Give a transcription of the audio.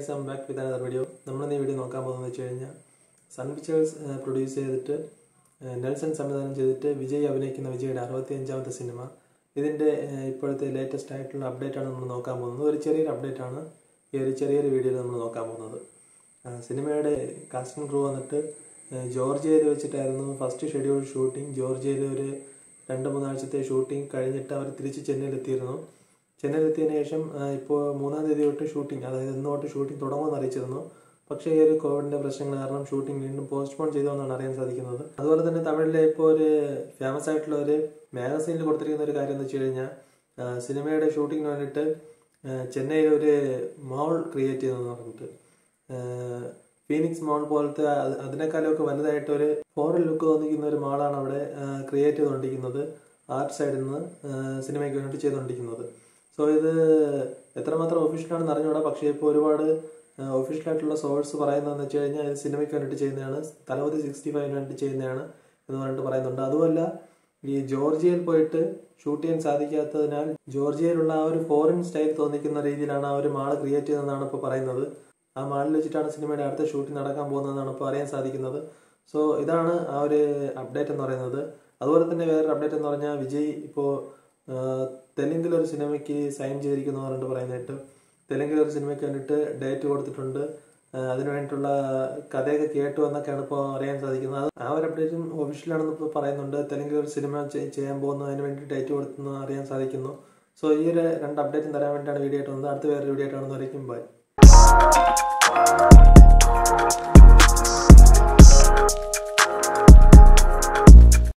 guys I'm back with another video നമ്മൾ ഈ video നോക്കാൻ പോകുന്നത് വെച്ച് കഴിഞ്ഞാൽ സൺ പിക്ചേഴ്സ് പ്രൊഡ്യൂസ് ചെയ്തിട്ട് ഏഹ്, നെൽസൺ സംവിധാനം ചെയ്തിട്ട് വിജയ് അഭിനയിക്കുന്ന വിജയുടെ അറുപത്തി അഞ്ചാമത്തെ സിനിമ ഇതിൻ്റെ ഏഹ്, ഇപ്പോഴത്തെ ലേറ്റസ്റ്റ് ആയിട്ടുള്ള അപ്ഡേറ്റ് ആണ് നമ്മൾ നോക്കാൻ പോകുന്നത് ഒരു ചെറിയൊരു അപ്ഡേറ്റ് ആണ് ഈ ഒരു ചെറിയൊരു വീഡിയോയിൽ നമ്മൾ നോക്കാൻ പോകുന്നത് ആ, സിനിമയുടെ കാസ്റ്റിംഗ് ക്രൂ വന്നിട്ട് ഏഹ്, ജോർജിയയിൽ വെച്ചിട്ടായിരുന്നു ഫസ്റ്റ് ഷെഡ്യൂൾ ഷൂട്ടിംഗ് ജോർജിയയിൽ ഒരു രണ്ട് മൂന്നാഴ്ചത്തെ ഷൂട്ടിംഗ് കഴിഞ്ഞിട്ട് അവർ തിരിച്ച് ചെന്നൈയിലെത്തിയിരുന്നു ചെന്നൈയിലെത്തിയതിനു ശേഷം ഇപ്പോൾ മൂന്നാം തീയതി തൊട്ട് ഷൂട്ടിംഗ് അതായത് ഇന്ന് തൊട്ട് ഷൂട്ടിംഗ് തുടങ്ങുമെന്ന് അറിയിച്ചിരുന്നു പക്ഷേ ഈ ഒരു കോവിഡിന്റെ പ്രശ്നങ്ങൾ കാരണം ഷൂട്ടിംഗ് വീണ്ടും പോസ്റ്റ്പോൺ ചെയ്തതെന്നാണ് അറിയാൻ സാധിക്കുന്നത് അതുപോലെ തന്നെ തമിഴിലെ ഇപ്പോൾ ഒരു ഫേമസ് ആയിട്ടുള്ള ഒരു മാഗസീനിൽ കൊടുത്തിരിക്കുന്ന ഒരു കാര്യം എന്ന് വെച്ച് കഴിഞ്ഞാൽ ആ, സിനിമയുടെ ഷൂട്ടിങ്ങിന് വേണ്ടിയിട്ട് ആ, ചെന്നൈയിൽ ഒരു മോൾ ക്രിയേറ്റ് ചെയ്തെന്ന് പറഞ്ഞിട്ട് ഫീനിക്സ് മോൾ പോലത്തെ അത് അതിനേക്കാളൊക്കെ വലുതായിട്ട് ഒരു ഫോറിൻ ലുക്ക് തോന്നിക്കുന്ന ഒരു മാളാണ് അവിടെ ക്രിയേറ്റ് ചെയ്തുകൊണ്ടിരിക്കുന്നത് ആർട്ട് സൈഡിൽ നിന്ന് ആ, സിനിമയ്ക്ക് വേണ്ടിയിട്ട് ചെയ്തുകൊണ്ടിരിക്കുന്നത് സോ ഇത് എത്രമാത്രം ഒഫീഷ്യലാണെന്ന് അറിഞ്ഞുകൂടാ പക്ഷേ ഇപ്പോൾ ഒരുപാട് ഒഫീഷ്യൽ ആയിട്ടുള്ള സോഴ്സ് പറയുന്നതെന്ന് വെച്ച് കഴിഞ്ഞാൽ ഇത് സിനിമയ്ക്ക് വേണ്ടിയിട്ട് ചെയ്യുന്നതാണ് തലവതി സിക്സ്റ്റി ഫൈവിന് വേണ്ടി ചെയ്യുന്നതാണ് എന്ന് പറഞ്ഞിട്ട് പറയുന്നുണ്ട് അതുമല്ല ഈ ജോർജിയയിൽ പോയിട്ട് ഷൂട്ട് ചെയ്യാൻ സാധിക്കാത്തതിനാൽ ജോർജിയയിലുള്ള ആ ഒരു ഫോറിൻ സ്റ്റൈൽ തോന്നിക്കുന്ന രീതിയിലാണ് ആ ഒരു മാള് ക്രിയേറ്റ് ചെയ്തതെന്നാണ് ഇപ്പോൾ പറയുന്നത് ആ മാളിൽ വെച്ചിട്ടാണ് സിനിമയുടെ അടുത്ത ഷൂട്ടിംഗ് നടക്കാൻ പോകുന്നതെന്നാണ് ഇപ്പോൾ അറിയാൻ സാധിക്കുന്നത് സോ ഇതാണ് ആ ഒരു അപ്ഡേറ്റ് എന്ന് പറയുന്നത് അതുപോലെ തന്നെ വേറൊരു അപ്ഡേറ്റ് എന്ന് പറഞ്ഞാൽ വിജയ് ഇപ്പോൾ തെലുങ്കിൽ ഒരു സിനിമയ്ക്ക് സൈൻ ചെയ്തിരിക്കുന്നു എന്ന് പറഞ്ഞിട്ട് പറയുന്നതായിട്ട് തെലുങ്കിൽ ഒരു സിനിമയ്ക്ക് വേണ്ടിയിട്ട് ഡേറ്റ് കൊടുത്തിട്ടുണ്ട് ആ, അതിന് വേണ്ടിയിട്ടുള്ള കഥയൊക്കെ കേട്ടു എന്നൊക്കെയാണ് ഇപ്പോൾ അറിയാൻ സാധിക്കുന്നത് അത് ആ ഒരു അപ്ഡേറ്റും ഒഫീഷ്യലാണെന്ന് ഇപ്പോൾ പറയുന്നുണ്ട് തെലുങ്കിൽ ഒരു സിനിമ ചെ- ചെയ്യാൻ പോകുന്നു അതിന് വേണ്ടി ഡേറ്റ് കൊടുത്തെന്ന് അറിയാൻ സാധിക്കുന്നു സോ ഈ ഒരു രണ്ട് അപ്ഡേറ്റും തരാൻ വേണ്ടിയിട്ടാണ് വീഡിയോ ആയിട്ട് വന്നത് അടുത്ത വേറെ വീഡിയോ ആയിട്ട് കാണുന്നതായിരിക്കും ബൈ